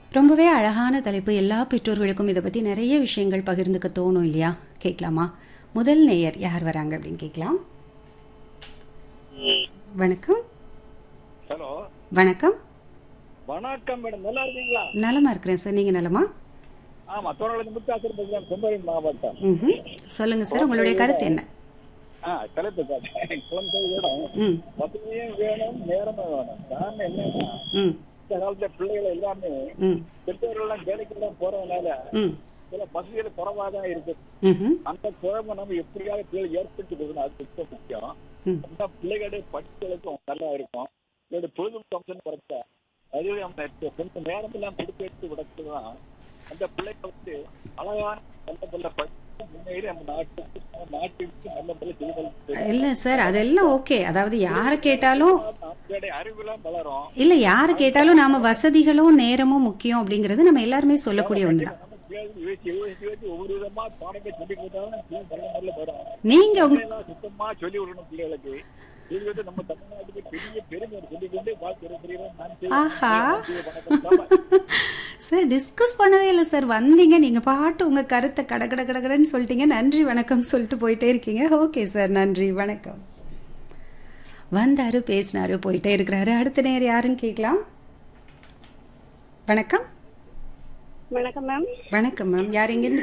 ரொம்பவே அழகான தலைப்பு எல்லா பெற்றோர்களுக்கும் இதை பற்றி நிறைய விஷயங்கள் பகிர்ந்துக்க தோணும் இல்லையா கேட்கலாமா முதல் நேயர் யார் வராங்க அப்படின்னு கேட்கலாம் வணக்கம் ஹலோ வணக்கம் வணக்கம் மேடம் நல்லா இருக்கீங்களா நலமா இருக்கிறேன் சார் நீங்க நலமா ஆமா தோழர்களுக்கு முத்தாசர் பேசுகிறேன் கும்பகோணம் மாவட்டம் ம்ஹும். சொல்லுங்க சார் உங்களுடைய கருத்து என்ன ஆ தலைப்பு கேட்டேன் குழந்தை வேணும் ம் வசதியும் வேணும் நேரமும் வேணும் காரணம் என்னன்னா ம் இந்த காலத்துல பிள்ளைகள் எல்லாமே ம் பெற்றோர்கள் எல்லாம் வேலைக்கு எல்லாம் போறதுனால ம் சில வசதிகள் குறைவா தான் இருக்கு ம்ஹும். அந்த குறைவை நம்ம எப்படியாவது பிள்ளைகள் ஏற்படுத்தி கொடுக்கணும் அது ரொம்ப முக்கியம் ம். அந்த பிள்ளைகளுடைய படிப்புகளுக்கும் நல்லா இருக்கும் இதோட பொழுதுபோக்கு அம்சம் குறைச்சா அதுவே நம்ம கொஞ்சம் நேரம் எல்லாம் கொடுத்து எடுத்து விடக்கலாம் அந்த பிள்ளைகள் வந்து அழகான நல்ல நல்ல படிப்பு முன்னேறி நம்ம நாட்டுக்கு நம்ம நாட்டுக்கு நல்ல நல்ல செய்திகள் இல்ல சார் அதெல்லாம் ஓகே அதாவது யாரை கேட்டாலும் நம்மளுடைய அறிவுலாம் வளரும் இல்ல யாரு கேட்டாலும் நாம வசதிகளும் நேரமும் முக்கியம் அப்படிங்கறது நம்ம எல்லாருமே சொல்லக்கூடிய ஒண்ணுதான் நம்ம பிள்ளைகளுக்கு யோசிச்சு யோசிச்சு யோசிச்சு ஒவ்வொரு விதமா பாடங்கள் சொல்லி கொடுத்தாலும் பிள்ளைங்க நல்ல நல்ல வரும் நீங்க உங்க எல்லாம் சுத்தமா சொல்லி விடணும் பிள்ளைகளுக்கு இது வந்து நம்ம தமிழ்நாட்டுக்கு பெரிய பெருமை சொல்லி கொண்டு வாழ்க்கை நான் ஆஹா. செய்வேன் சார் டிஸ்கஸ் பண்ணவே இல்லை சார் வந்தீங்க நீங்க பாட்டு உங்க கருத்தை கட கட கட கடன்னு சொல்லிட்டீங்க நன்றி வணக்கம் சொல்லிட்டு போயிட்டே இருக்கீங்க ஓகே சார் நன்றி வணக்கம் வந்தாரு பேசினாரு போயிட்டே இருக்கிறாரு அடுத்த நேரம் யாருன்னு கேட்கலாம் வணக்கம் வணக்கம் மேம் வணக்கம் மேம் யார் எங்கிருந்து